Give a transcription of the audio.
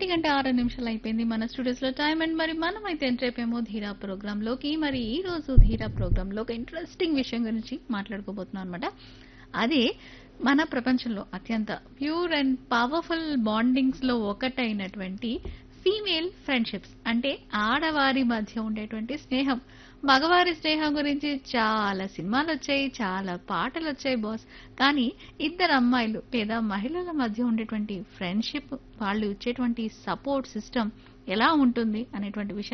ఒంటి గంట ఆరు నిమిషాలు అయిపోయింది మన స్టూడియోస్ లో టైం అండ్ మరి మనం అయితే ఎంటర్ అయిపోయాము ధీరా ప్రోగ్రామ్ లోకి మరి ఈ రోజు ధీరా ప్రోగ్రామ్ లో ఒక ఇంట్రెస్టింగ్ విషయం గురించి మాట్లాడుకోబోతున్నాం అనమాట అదే మన ప్రపంచంలో అత్యంత ప్యూర్ అండ్ పవర్ఫుల్ బాండింగ్స్ లో ఒకటైనటువంటి ఫీమేల్ ఫ్రెండ్షిప్స్ అంటే ఆడవారి మధ్య ఉండేటువంటి స్నేహం మగవారి స్నేహం గురించి చాలా సినిమాలు వచ్చాయి చాలా పాటలు వచ్చాయి బాస్ కానీ ఇద్దరు అమ్మాయిలు లేదా మహిళల మధ్య ఉండేటువంటి ఫ్రెండ్షిప్ వాళ్ళు ఇచ్చేటువంటి సపోర్ట్ సిస్టమ్ ఎలా ఉంటుంది అనేటువంటి విషయం